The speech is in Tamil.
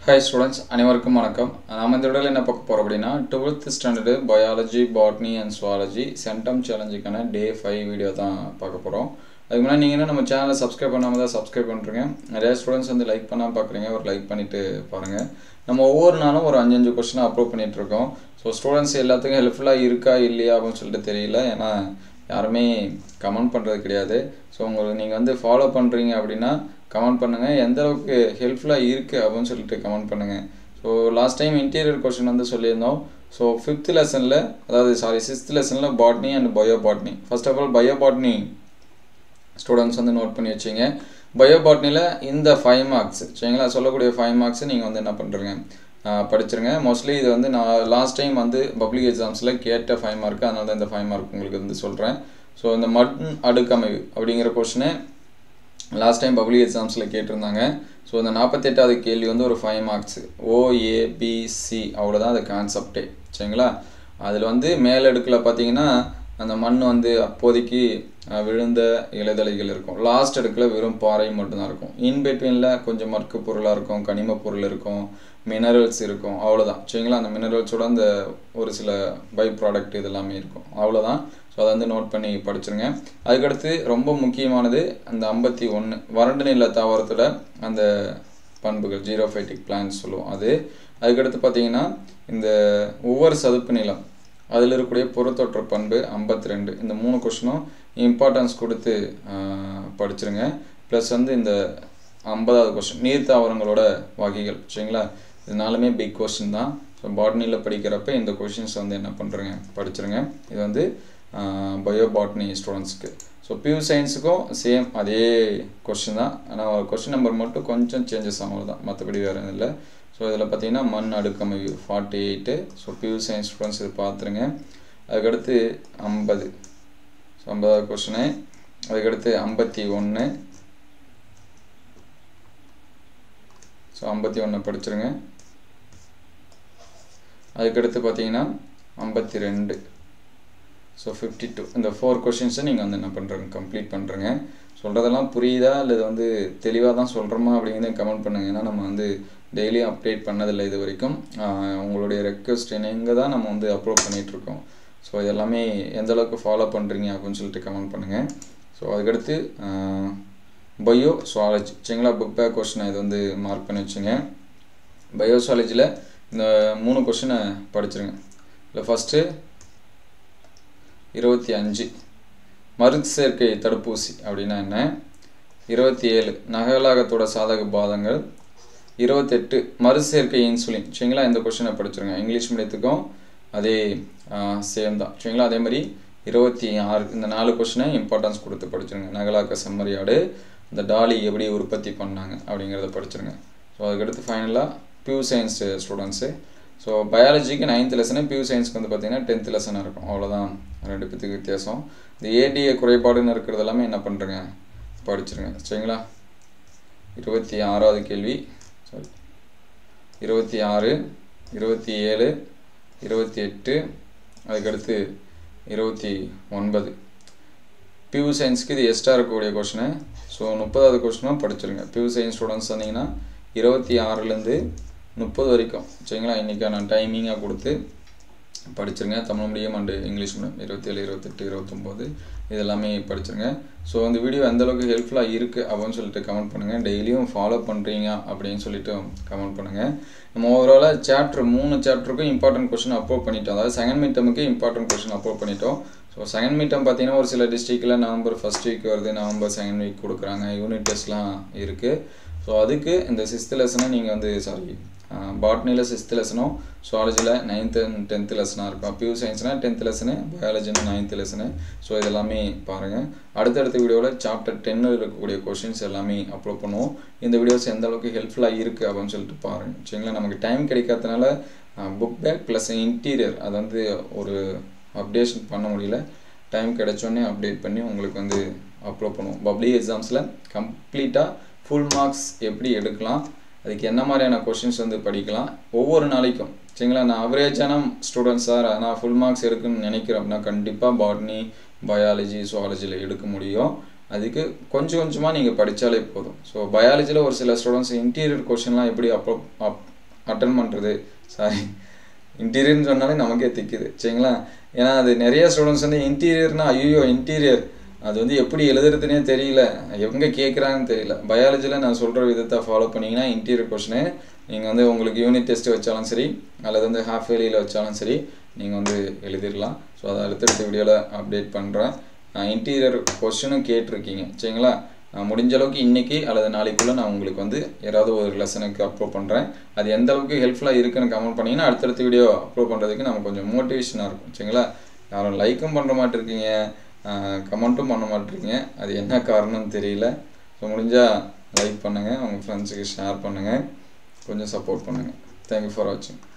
ஹாய் ஸ்டூடெண்ட்ஸ் அனைவருக்கும் வணக்கம் நாம் இந்த விடல என்ன பார்க்க போகிறோம் அப்படின்னா twelfth standard biology botany and zoology centum சேலஞ்சுக்கான டே ஃபைவ் வீடியோ தான் பார்க்க போகிறோம் அதுக்கு முன்னாடி நீங்கள் என்ன நம்ம சேனலை சப்ஸ்கிரைப் பண்ணாமல் தான் சப்ஸ்கிரைப் பண்ணுறீங்க நிறைய ஸ்டூடெண்ட்ஸ் வந்து லைக் பண்ணாமல் பார்க்குறீங்க ஒரு லைக் பண்ணிவிட்டு பாருங்கள் நம்ம ஒவ்வொரு நாளும் ஒரு அஞ்சஞ்சு கொஸ்டின் அப்லோட் பண்ணிகிட்ருக்கோம் ஸோ ஸ்டூடெண்ட்ஸ் எல்லாத்துக்கும் ஹெல்ப்ஃபுல்லாக இருக்கா இல்லையா அப்படின்னு சொல்லிட்டு தெரியல ஏன்னா யாருமே கமெண்ட் பண்ணுறது கிடையாது ஸோ உங்களுக்கு நீங்கள் வந்து ஃபாலோ பண்ணுறீங்க அப்படின்னா கமெண்ட் பண்ணுங்கள் எந்த அளவுக்கு ஹெல்ப்ஃபுல்லாக இருக்குது அப்படின்னு சொல்லிட்டு கமெண்ட் பண்ணுங்கள் so last time interior question வந்து சொல்லியிருந்தோம் ஸோ ஃபிஃப்த் லெசனில் அதாவது சாரி சிக்ஸ்த் லெசனில் botany and bio botany first of all bio botany students வந்து நோட் பண்ணி வச்சிங்க பயோ பாட்னியில் இந்த ஃபைவ் மார்க்ஸ் சரிங்களா சொல்லக்கூடிய ஃபைவ் மார்க்ஸ் நீங்கள் வந்து என்ன பண்ணுறீங்க படிச்சிருங்க மோஸ்ட்லி இது வந்து நான் லாஸ்ட் டைம் வந்து பப்ளிக் எக்ஸாம்ஸில் கேட்ட ஃபைவ் மார்க் அதனால தான் இந்த ஃபைவ் மார்க் உங்களுக்கு வந்து சொல்கிறேன் ஸோ இந்த மண் அடுக்கமைவு அப்படிங்கிற கொஷினை லாஸ்ட் டைம் பப்ளிக் எக்ஸாம்ஸில் கேட்டிருந்தாங்க ஸோ இந்த நாற்பத்தெட்டாவது கேள்வி வந்து ஒரு ஃபைவ் மார்க்ஸ் ஓஏபிசி அவ்வளோதான் அது கான்செப்டே சரிங்களா அதில் வந்து மேலடுக்கில் பார்த்தீங்கன்னா அந்த மண் வந்து அப்போதைக்கு விழுந்த இலைதலைகள் இருக்கும் லாஸ்ட் அடுக்கில் வெறும் பாறை மட்டும்தான் இருக்கும் இன்பிட்வீனில் கொஞ்சம் மற்கு பொருளாக இருக்கும் கனிம பொருள் இருக்கும் மினரல்ஸ் இருக்கும் அவ்வளோதான் சரிங்களா அந்த மினரல்ஸோட அந்த ஒரு சில பை ப்ராடக்ட் இதெல்லாமே இருக்கும் அவ்வளோதான் ஸோ அதை வந்து நோட் பண்ணி படிச்சிருங்க அதுக்கடுத்து ரொம்ப முக்கியமானது அந்த ஐம்பத்தி ஒன்று வறண்டு நில தாவரத்தில் அந்த பண்புகள் ஜீரோஃபைட்டிக் பிளான்ஸ் சொல்லுவோம் அது அதுக்கடுத்து பார்த்தீங்கன்னா இந்த ஒவ்வொரு சதுப்பு நிலம் அதில் இருக்கக்கூடிய புறத்தொற்ற பண்பு ஐம்பத்தி ரெண்டு இந்த மூணு கொஷினும் இம்பார்ட்டன்ஸ் கொடுத்து படிச்சிருங்க ப்ளஸ் வந்து இந்த ஐம்பதாவது கொஸ்டின் நீர் தாவரங்களோட வகைகள் சரிங்களா இதனாலுமே பிக் கொஸ்டின் தான் ஸோ பாட்னியில் படிக்கிறப்ப இந்த கொஷின்ஸ் வந்து என்ன பண்ணுறேங்க படிச்சிருங்க இது வந்து பயோ பாட்னி ஸ்டூடெண்ட்ஸ்க்கு ஸோ பியூ சயின்ஸுக்கும் சேம் அதே கொஷின் தான் ஆனால் கொஷின் நம்பர் மட்டும் கொஞ்சம் சேஞ்சஸ் ஆகும் தான் மற்றபடி வேறு எதுவும் இல்லை ஸோ இதில் பார்த்தீங்கன்னா மண் அடுக்கமைவு forty eight so pure science students இது பார்த்துருங்க அதுக்கடுத்து ஐம்பது ஸோ ஐம்பதாவது கொஷினு அதுக்கடுத்து ஐம்பத்தி ஒன்று ஸோ ஐம்பத்தி ஒன்று படிச்சிருங்க அதுக்கடுத்து பார்த்தீங்கன்னா ஐம்பத்தி ரெண்டு ஸோ ஃபிஃப்டி டூ இந்த ஃபோர் கொஷின்ஸை நீங்கள் வந்து என்ன பண்ணுறங்க கம்ப்ளீட் பண்ணுறங்க சொல்கிறதெல்லாம் புரியுதா இல்லை இது வந்து தெளிவாக தான் சொல்கிறோமா அப்படிங்கிறத கமெண்ட் பண்ணுங்கள் ஏன்னா நம்ம வந்து டெய்லியும் அப்டேட் பண்ணதில்லை இது வரைக்கும் உங்களுடைய ரெக்வஸ்ட் இங்கே தான் நம்ம வந்து அப்லோட் பண்ணிகிட்ருக்கோம் ஸோ இதெல்லாமே எந்த அளவுக்கு ஃபாலோ பண்ணுறீங்க அப்படின்னு சொல்லிட்டு கமெண்ட் பண்ணுங்கள் ஸோ அதுக்கடுத்து பயோ சுவாலஜி சரிங்களா புக் பேக் கொஷினை இது வந்து மார்க் பண்ணி வச்சுங்க பயோ சுவாலஜியில் இந்த மூணு கொஷினை படிச்சிருங்க இல்லை ஃபஸ்ட்டு இருபத்தி அஞ்சு மருந்து சேர்க்கை தடுப்பூசி அப்படின்னா என்ன இருபத்தி ஏழு நகலாகத்தோட சாதக பாதங்கள் இருபத்தெட்டு மறு சேர்க்கை இன்சுலின் சரிங்களா இந்த கொஷினை படிச்சிருங்க இங்கிலீஷ் மீடியத்துக்கும் அதே சேம் தான் சரிங்களா அதே மாதிரி இருபத்தி ஆறு இந்த நாலு கொஷினை இம்பார்ட்டன்ஸ் கொடுத்து படிச்சிருங்க நகலாக்க செம்மறியாடு இந்த டாலி எப்படி உற்பத்தி பண்ணாங்க அப்படிங்கிறத படிச்சிருங்க ஸோ அதுக்கடுத்து ஃபைனலாக பியூ சயின்ஸ் ஸ்டூடெண்ட்ஸு ஸோ பயாலஜிக்கு நைன்த் லெசனு பியூ சயின்ஸ்க்கு வந்து பார்த்திங்கன்னா டென்த் லெசனாக இருக்கும் அவ்வளோதான் ரெண்டு பேத்துக்கு வித்தியாசம் இந்த ஏடிஏ குறைபாடுன்னு இருக்கிறது எல்லாமே என்ன பண்ணுறேங்க படிச்சிருங்க சரிங்களா இருபத்தி ஆறாவது கேள்வி சாரி இருபத்தி ஆறு இருபத்தி ஏழு இருபத்தி எட்டு அதுக்கடுத்து இருபத்தி ஒன்பது பியூ சயின்ஸ்க்கு இது எக்ஸ்ட்ரா இருக்கக்கூடிய கொஷினு ஸோ முப்பதாவது கொஷினும் படிச்சிருங்க பியூ சயின்ஸ் ஸ்டூடெண்ட்ஸ் வந்தீங்கன்னா இருபத்தி ஆறுலேருந்து முப்பது வரைக்கும் சரிங்களா இன்றைக்கான டைமிங்காக கொடுத்து படிச்சிருங்க Tamil medium and English medium இருபத்தேழு இருபத்தெட்டு இருபத்தொம்போது இது எல்லாமே படிச்சிருங்க ஸோ அந்த வீடியோ எந்தளவுக்கு ஹெல்ப்ஃபுல்லாக இருக்குது அப்படின்னு சொல்லிட்டு கமெண்ட் பண்ணுங்கள் டெய்லியும் ஃபாலோ பண்ணுறீங்க அப்படின்னு சொல்லிட்டு கமெண்ட் பண்ணுங்கள் நம்ம ஓவராலாக சாப்டர் மூணு சாப்டருக்கும் இம்பார்ட்டன்ட் கொஷின் அப்லோட் பண்ணிட்டோம் அதாவது செகண்ட் மீட்டமுக்கு இம்பார்ட்டன்ட் கொஷின் அப்லோட் பண்ணிட்டோம் ஸோ செகண்ட் மீட்டம் பார்த்தீங்கன்னா ஒரு சில டிஸ்ட்ரிக்டில் நவம்பர் ஃபஸ்ட் வீக் வருது நவம்பர் செகண்ட் வீக் கொடுக்குறாங்க யூனிட் டெஸ்ட்லாம் இருக்குது ஸோ அதுக்கு இந்த சிக்ஸ்த் லெசனை நீங்கள் வந்து சாரி பாட்னியில் சிக்ஸ்த் லெசனும் சுவாலஜியில் நைன்த்து அண்ட் டென்த்து லெசனாக இருக்கும் பியூ சயின்ஸ்னால் டென்த் லெசனு பயாலஜினா நைன்த்து லெசனு ஸோ இதெல்லாமே பாருங்கள் அடுத்தடுத்த வீடியோவில் சாப்டர் டென்னில் இருக்கக்கூடிய கொஷின்ஸ் எல்லாமே அப்லோட் பண்ணுவோம் இந்த வீடியோஸ் எந்த அளவுக்கு ஹெல்ப்ஃபுல்லாக இருக்குது அப்படின்னு சொல்லிட்டு பாருங்கள் சரிங்களா நமக்கு டைம் கிடைக்காதனால புக் பேக் ப்ளஸ் இன்டீரியர் அதை வந்து ஒரு அப்டேஷன் பண்ண முடியல டைம் கிடைச்சோன்னே அப்டேட் பண்ணி உங்களுக்கு வந்து அப்லோட் பண்ணுவோம் பப்ளிக் எக்ஸாம்ஸில் கம்ப்ளீட்டாக ஃபுல் மார்க்ஸ் எப்படி எடுக்கலாம் அதுக்கு என்ன மாதிரியான கொஷின்ஸ் வந்து படிக்கலாம் ஒவ்வொரு நாளைக்கும் சரிங்களா நான் அவரேஜான ஸ்டூடெண்ட்ஸ் சார் நான் ஃபுல் மார்க்ஸ் எடுக்குன்னு நினைக்கிறேன் அப்படின்னா கண்டிப்பாக பாட்னி பயாலஜி சுவாலஜியில் எடுக்க முடியும் அதுக்கு கொஞ்சம் கொஞ்சமாக நீங்கள் படித்தாலே போதும் ஸோ பயாலஜியில் ஒரு சில ஸ்டூடெண்ட்ஸ் இன்டீரியர் கொஷின்லாம் எப்படி அப்லோ அப் அட்டன் பண்ணுறது சாரி இன்டீரியர்னு சொன்னாலே நமக்கே திக்குது சரிங்களா ஏன்னா அது நிறைய ஸ்டூடெண்ட்ஸ் வந்து இன்டீரியர்னா ஐயோ இன்டீரியர் அது வந்து எப்படி எழுதுறதுனே தெரியல எங்கே கேட்குறாங்கன்னு தெரியல பயாலஜியில் நான் சொல்கிற விதத்தை ஃபாலோ பண்ணிங்கன்னா இன்டீரியர் கொஷனு நீங்கள் வந்து உங்களுக்கு யூனிட் டெஸ்ட் வச்சாலும் சரி அல்லது வந்து ஹாஃப் இயர்லியில் வச்சாலும் சரி நீங்கள் வந்து எழுதிடலாம் ஸோ அதை அடுத்தடுத்த வீடியோவில் அப்டேட் பண்ணுறேன் இன்டீரியர் கொஷனும் கேட்டிருக்கீங்க சரிங்களா நான் முடிஞ்ச அளவுக்கு இன்றைக்கி அல்லது நாளைக்குள்ளே நான் உங்களுக்கு வந்து ஏதாவது ஒரு லெசனுக்கு அப்லோட் பண்ணுறேன் அது எந்த அளவுக்கு ஹெல்ப்ஃபுல்லாக இருக்குன்னு கமெண்ட் பண்ணிங்கன்னா அடுத்தடுத்த வீடியோ அப்லோட் பண்ணுறதுக்கு நமக்கு கொஞ்சம் மோட்டிவேஷனாக இருக்கும் சரிங்களா யாரும் லைக்கும் பண்ண மாட்டிருக்கீங்க கமெண்ட்டும் பண்ண மாட்டிருக்கீங்க அது என்ன காரணம்னு தெரியல ஸோ முடிஞ்சால் லைக் பண்ணுங்கள் உங்கள் ஃப்ரெண்ட்ஸுக்கு ஷேர் பண்ணுங்கள் கொஞ்சம் சப்போர்ட் பண்ணுங்கள் தேங்க்யூ ஃபார் வாட்சிங்